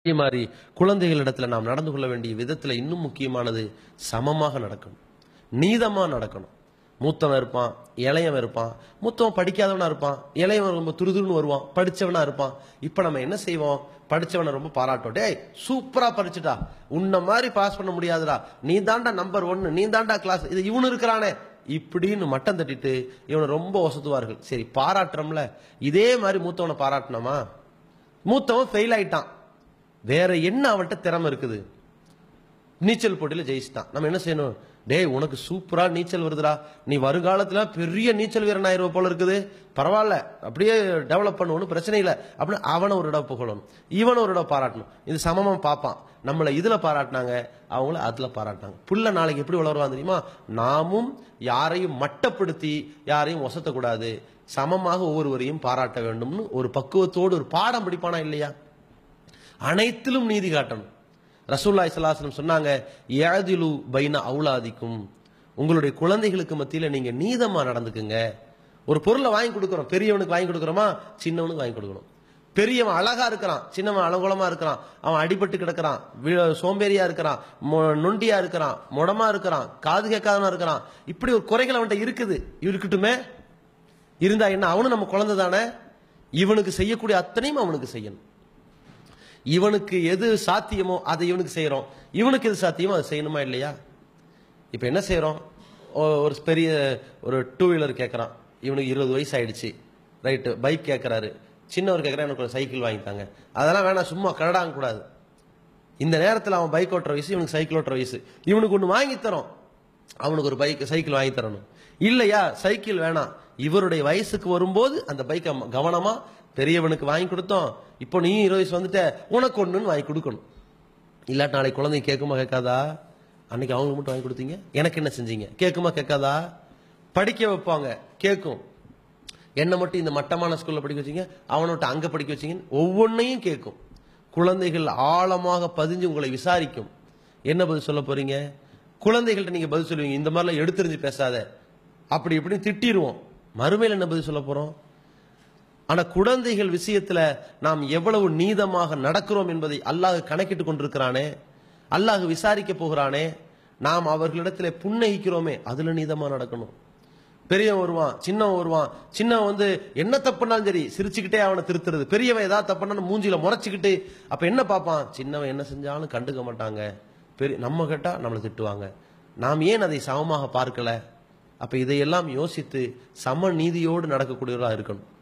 அதே மாதிரி குழந்தைகளிடத்துல நாம் நடந்து கொள்ள வேண்டிய விதத்துல இன்னும் முக்கியமானது சமமாக நடக்கணும் நீதமா நடக்கணும் மூத்தவன் இருப்பான் இளையவன் இருப்பான் மூத்தவன் படிக்காதவனா இருப்பான் இளையவன் ரொம்ப துருதுருன்னு வருவான் படிச்சவனா இருப்பான் இப்ப நம்ம என்ன செய்வோம் படிச்சவனை ரொம்ப பாராட்டோம் டேய் சூப்பரா படிச்சுட்டா உன்ன மாதிரி பாஸ் பண்ண முடியாதுடா நீ தாண்டா நம்பர் ஒன்னு நீ தாண்டா கிளாஸ் இது இவனு இருக்கிறானே இப்படின்னு மட்டம் தட்டிட்டு இவனை ரொம்ப ஒசத்துவார்கள் சரி பாராட்டுறோம்ல இதே மாதிரி மூத்தவனை பாராட்டினோமா மூத்தவன் ஃபெயில் ஆயிட்டான் வேற என்ன அவன்கிட்ட திறமை இருக்குது நீச்சல் போட்டியில ஜெயிச்சிட்டான் நம்ம என்ன செய்யணும் டேய் உனக்கு சூப்பரா நீச்சல் வருதுடா நீ வருங்காலத்துல பெரிய நீச்சல் வீரன் ஆயிருவ போல இருக்குது பரவாயில்ல அப்படியே டெவலப் பண்ணுவோம் பிரச்சனை இல்லை அப்படின்னு அவனை ஒரு இடம் புகழணும் இவனை ஒரு இடம் பாராட்டணும் இது சமமா பார்ப்பான் நம்மளை இதுல பாராட்டினாங்க அவங்கள அதுல பாராட்டினாங்க புள்ள நாளைக்கு எப்படி வளருவான் தெரியுமா நாமும் யாரையும் மட்டப்படுத்தி யாரையும் ஒசத்தக்கூடாது சமமாக ஒவ்வொருவரையும் பாராட்ட வேண்டும்னு ஒரு பக்குவத்தோடு ஒரு பாடம் படிப்பானா இல்லையா அனைத்திலும் நீதி காட்டணும் ரசூல்லாய் சலாசனம் சொன்னாங்க ஏதிலு பைன அவுலாதிக்கும் உங்களுடைய குழந்தைகளுக்கு மத்தியில நீங்க நீதமா நடந்துக்குங்க ஒரு பொருளை வாங்கி கொடுக்குறோம் பெரியவனுக்கு வாங்கி கொடுக்குறோமா சின்னவனுக்கு வாங்கி கொடுக்கணும் பெரியவன் அழகா இருக்கிறான் சின்னவன் அலங்கோலமா இருக்கிறான் அவன் அடிபட்டு கிடக்கிறான் வி- சோம்பேறியா இருக்கிறான் மொ- நொண்டியா இருக்கிறான் முடமா இருக்கிறான் காது கேட்காதவனா இருக்கிறான் இப்படி ஒரு குறைகள் அவன்கிட்ட இருக்குது இருக்கட்டுமே இருந்தா என்ன அவனும் நம்ம குழந்தை தானே இவனுக்கு செய்யக்கூடிய அத்தனையும் அவனுக்கு செய்யணும் இவனுக்கு எது சாத்தியமோ அதை இவனுக்கு செய்யறோம் இவனுக்கு எது சாத்தியமோ அதை செய்யணுமா இல்லையா இப்ப என்ன செய்யறோம் ஒ- ஒரு பெரிய ஒரு டூ வீலர் கேட்கறான் இவனுக்கு இருபது வயசு ஆயிடுச்சு ரைட்டு பைக் கேட்கறாரு சின்னவர் கேட்கறான் எனக்கு ஒரு சைக்கிள் வாங்கித்தாங்க அதெல்லாம் வேணாம் சும்மா கரடாங்க கூடாது இந்த நேரத்தில் அவன் பைக் ஓட்டுற வயசு இவனுக்கு சைக்கிள் ஓட்டுற வயசு இவனுக்கு ஒன்று வாங்கி தரோம் அவனுக்கு ஒரு பைக் சைக்கிள் வாங்கி தரணும் இல்லையா சைக்கிள் வேணாம் இவருடைய வயசுக்கு வரும்போது அந்த பைக்கை கவனமா பெரியவனுக்கு வாங்கி கொடுத்தோம் இப்போ நீ இருபது வயசு வந்துட்ட உனக்கு ஒண்ணுன்னு வாங்கி கொடுக்கணும் இல்லாட்டி நாளைக்கு குழந்தை கேட்குமா கேட்காதா அன்னைக்கு அவங்களுக்கு மட்டும் வாங்கி கொடுத்தீங்க எனக்கு என்ன செஞ்சீங்க கேட்குமா கேட்காதா படிக்க வைப்பாங்க கேட்கும் என்ன மட்டும் இந்த மட்டமான ஸ்கூல்ல படிக்க வச்சீங்க அவனை விட்டு அங்க படிக்க வச்சீங்க ஒவ்வொன்றையும் கேட்கும் குழந்தைகள் ஆழமாக பதிஞ்சு உங்களை விசாரிக்கும் என்ன பதில் சொல்ல போறீங்க குழந்தைகள்ட்ட நீங்க பதில் சொல்லுவீங்க இந்த மாதிரிலாம் எடுத்தெறிஞ்சு பேசாத அப்படி இப்படி திட்டிடுவோம் மறுமையில் என்ன பதில் சொல்ல போறோம் ஆனா குழந்தைகள் விஷயத்துல நாம் எவ்வளவு நீதமாக நடக்கிறோம் என்பதை அல்லாஹ் கணக்கிட்டு கொண்டிருக்கிறானே அல்லாஹ் விசாரிக்க போகிறானே நாம் அவர்களிடத்துல புன்னகிக்கிறோமே அதுல நீதமா நடக்கணும் பெரியவன் வருவான் சின்னவன் வருவான் சின்னவன் வந்து என்ன தப்புனாலும் சரி சிரிச்சுக்கிட்டே அவனை திருத்துறது பெரியவன் ஏதாவது தப்புனாலும் மூஞ்சில முறைச்சுக்கிட்டு அப்ப என்ன பார்ப்பான் சின்னவன் என்ன செஞ்சாலும் கண்டுக்க மாட்டாங்க பெரிய நம்ம கேட்டா நம்மளை திட்டுவாங்க நாம் ஏன் அதை சமமாக பார்க்கல அப்ப இதையெல்லாம் யோசித்து சம நீதியோடு நடக்கக்கூடியவர்களா இருக்கணும்